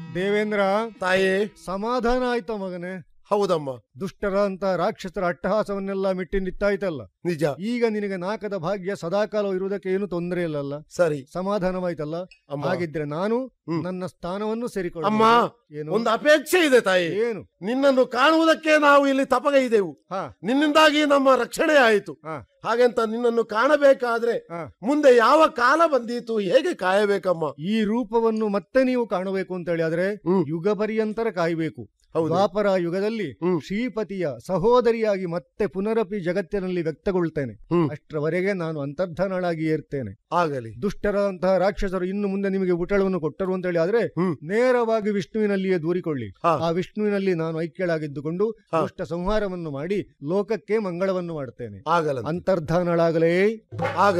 ದೇವೇಂದ್ರ ತಾಯೇ ಸಮಾಧಾನ ಆಯ್ತ ಮಗನೇ ಹೌದಮ್ಮ ದುಷ್ಟರ ಅಂತ ರಾಕ್ಷಸರ ಅಟ್ಟಹಾಸವನ್ನೆಲ್ಲ ಮಿಟ್ಟಿ ನಿತ್ತಾಯ್ತಲ್ಲ ನಿಜ ಈಗ ನಿನಗೆ ನಾಕದ ಭಾಗ್ಯ ಸದಾಕಾಲ ಇರುವುದಕ್ಕೆ ಏನು ತೊಂದರೆ ಇಲ್ಲಲ್ಲ ಸರಿ ಸಮಾಧಾನವಾಯ್ತಲ್ಲ ಅಮ್ಮ ಹಾಗಿದ್ರೆ ನಾನು ಹ್ಮ್. ನನ್ನ ಸ್ಥಾನವನ್ನು ಸೇರಿಕೊಳ್ಳ ಅಮ್ಮ ಏನು ಒಂದು ಅಪೇಕ್ಷೆ ಇದೆ ತಾಯಿ ಏನು ನಿನ್ನನ್ನು ಕಾಣುವುದಕ್ಕೆ ನಾವು ಇಲ್ಲಿ ತಪಗ ಇದ್ದೆವು ಹಾ ನಿನ್ನಿಂದಾಗಿ ನಮ್ಮ ರಕ್ಷಣೆ ಆಯಿತು ಹಾ. ಹಾಗೆಂತ ನಿನ್ನನ್ನು ಕಾಣಬೇಕಾದ್ರೆ ಹಾ. ಮುಂದೆ ಯಾವ ಕಾಲ ಬಂದೀತು ಹೇಗೆ ಕಾಯಬೇಕಮ್ಮ ಈ ರೂಪವನ್ನು ಮತ್ತೆ ನೀವು ಕಾಣಬೇಕು ಅಂತ ಹೇಳಿ ಆದ್ರೆ ಹ್ಮ್. ಯುಗ ಪರ್ಯಂತರ ಕಾಯಬೇಕು ಹೌದು ದ್ವಾಪರ ಯುಗದಲ್ಲಿ ಹ್ಮ್. ಶ್ರೀಪತಿಯ ಸಹೋದರಿಯಾಗಿ ಮತ್ತೆ ಪುನರಪಿ ಜಗತ್ತಿನಲ್ಲಿ ವ್ಯಕ್ತಗೊಳ್ತೇನೆ ಹ್ಮ್. ಅಷ್ಟರವರೆಗೆ ನಾನು ಅಂತರ್ಧನಳಾಗಿ ಇರ್ತೇನೆ ಆಗಲಿ ದುಷ್ಟರಂತಹ ರಾಕ್ಷಸರು ಇನ್ನು ಮುಂದೆ ನಿಮಗೆ ಉಟಳವನ್ನು ಕೊಟ್ಟರು ಅಂತ ಹೇಳಿ ಆದ್ರೆ ಹ್ಮ್. ನೇರವಾಗಿ ವಿಷ್ಣುವಿನಲ್ಲಿಯೇ ದೂರಿಕೊಳ್ಳಿ ಹಾ. ಆ ವಿಷ್ಣುವಿನಲ್ಲಿ ನಾನು ಐಕ್ಯಳಾಗಿದ್ದುಕೊಂಡು ಹಾ. ದುಷ್ಟ ಸಂಹಾರವನ್ನು ಮಾಡಿ ಲೋಕಕ್ಕೆ ಮಂಗಳವನ್ನು ಮಾಡುತ್ತೇನೆ ಆಗಲ್ಲ ಅಂತರ್ಧಾನಳಾಗಲೇ ಆಗ